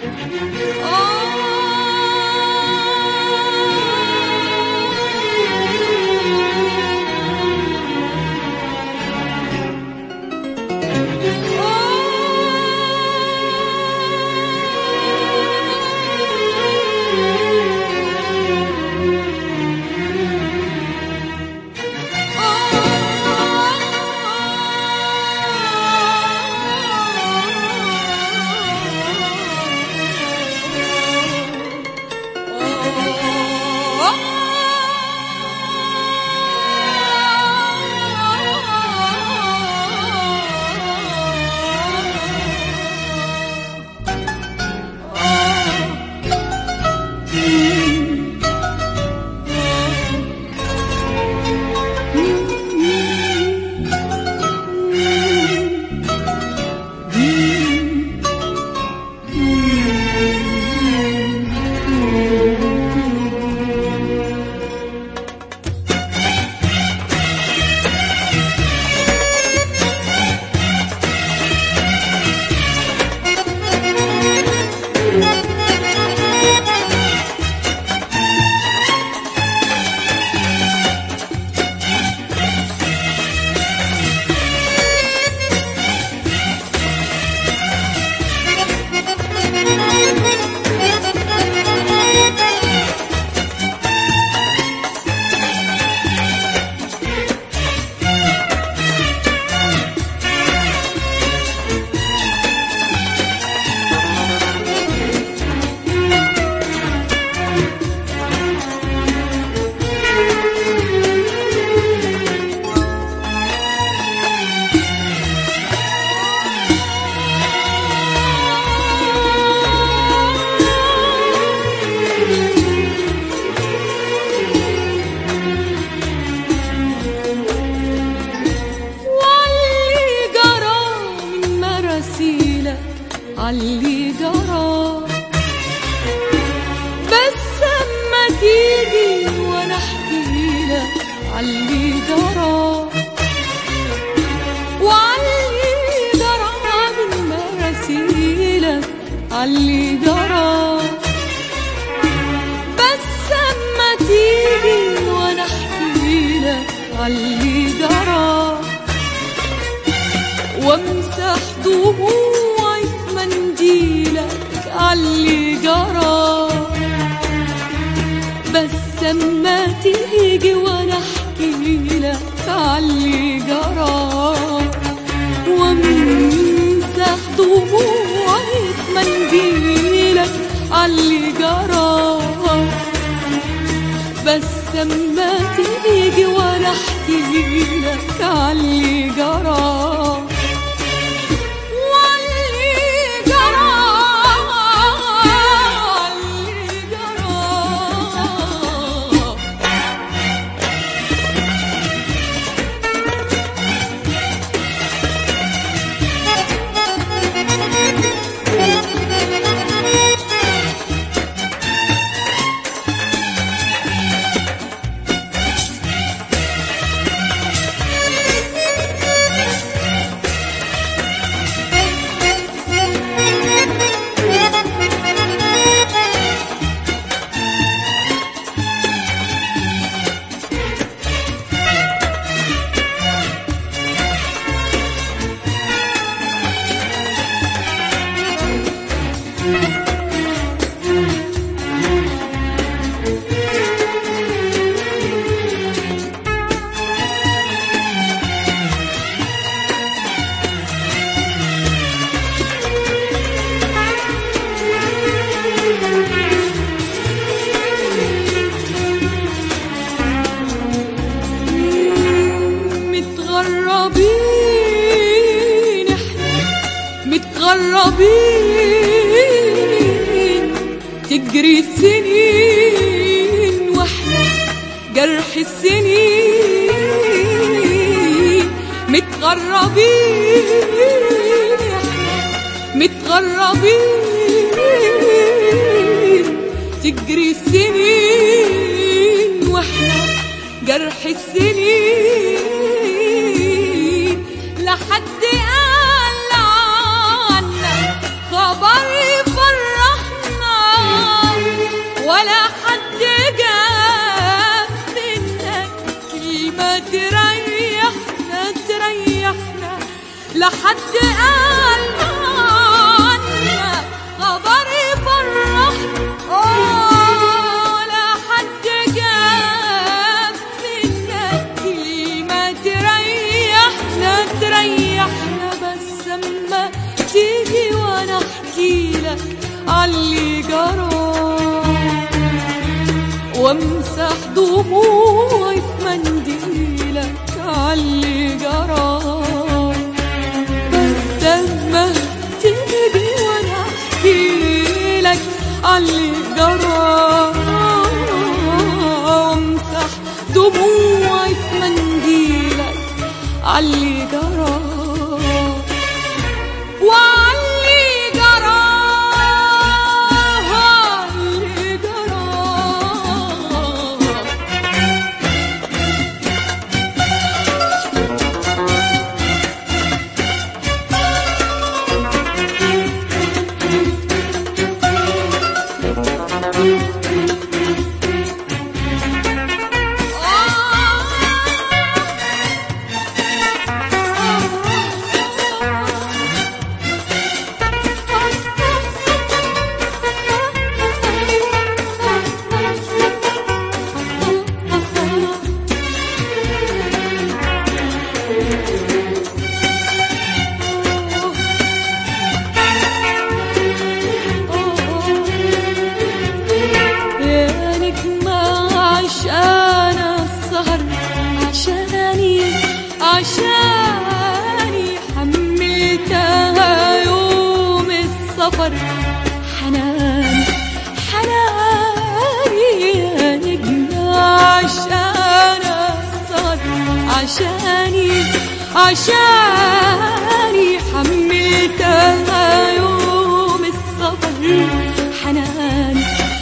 عاللي جرى بس اما تيجي وانا احكي لك عاللي جرى وعاللي جرى من مراسيلك عاللي جرى بس اما تيجي وانا احكي لك عاللي جرى وامسح دموعي في منديلك عاللي جرى بس اما تيجي وانا احكي لك عاللي جرى وامسح دموعي في منديلك عاللي جرى بس اما تيجي وانا احكي لك عاللي جرى واللي جرى واللي جرى متغربين احنا متغربين تجري السنين واحنا جرح السنين متغربين احنا متغربين تجري السنين واحنا جرح السنين لحد قال عنا خبر يفرح لا حد قال عنك خبر يفرح ولا حد جاب منك كلمة تريحنا تريحنا بس اما تيجي وانا احكي لك عاللي جرى وامسح دموعي في منديلك عاللي جرى بس لما تيجي وانا احكي لك عاللي جرى وامسح دموعي في منديلك عاللي جرى وعلي جرى علي جرى يا نجمة عشان السهر عشاني عشاني حملتها يوم السفر حنان حناني يا نجمة عشان السهر عشاني عشاني حملتها يوم السفر حنان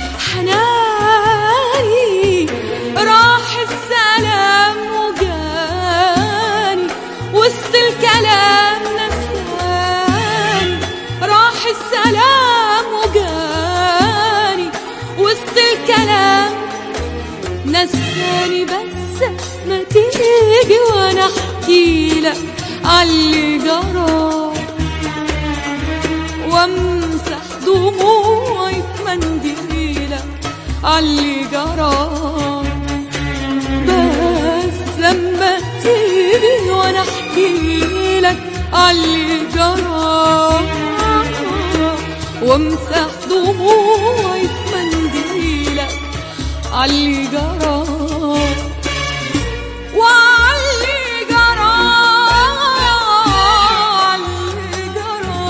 حناني راح السلام وجاني وسط الكلام نساني راح السلام وجاني وسط الكلام نساني بس ما تيجي وانا احكي لك عاللي جرى وامسح دموعي في منديلك عاللي جرى بس لما تيجي وانا احكي لك عاللي جرى وامسح دموعي في منديلك عاللي جرى وعلي جرى علي جرى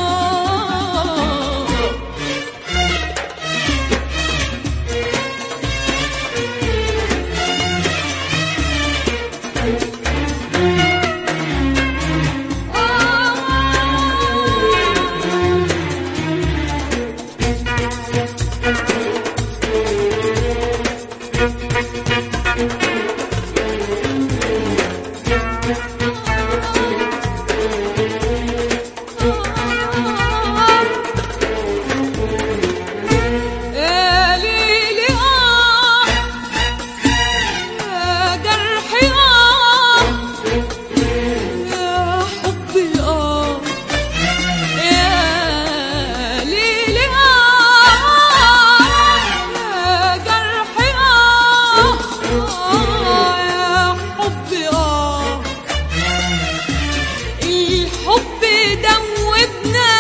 يا ليلي آه يا جرحي آه يا حبي آه يا ليلي آه يا جرحي آه يا حبي آه الحب دوبنا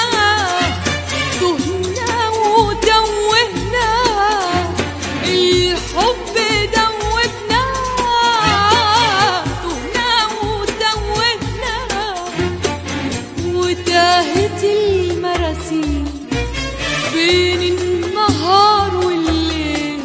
تهنا وتوهنا الحب دوبنا تهنا وتوهنا وتاهت المراسيل بين النهار والليل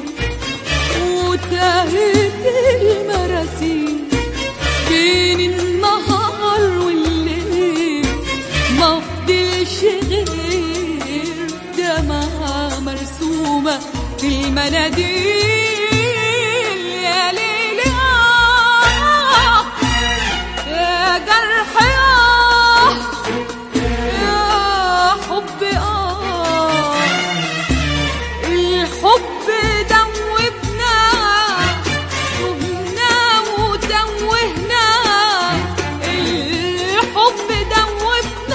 وتاهت المراسيل بين النهار والليل ما فضلش غير دمعة مرسومة في المناديل يا ليل آه يا جرح آه يا حب آه الحب دوبنا تهنا وتوهنا الحب دوبنا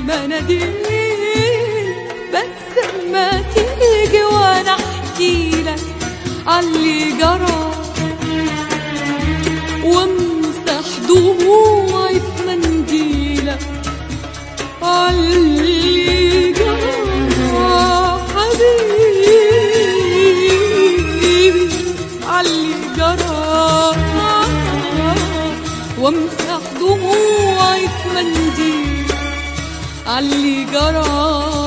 مناديل بس ما تيجي وانا احكي لك عاللي جرى وامسح دموعي في منديلك عاللي جرى حبيبي عاللي جرى وامسح دموعي في منديل عاللي جرى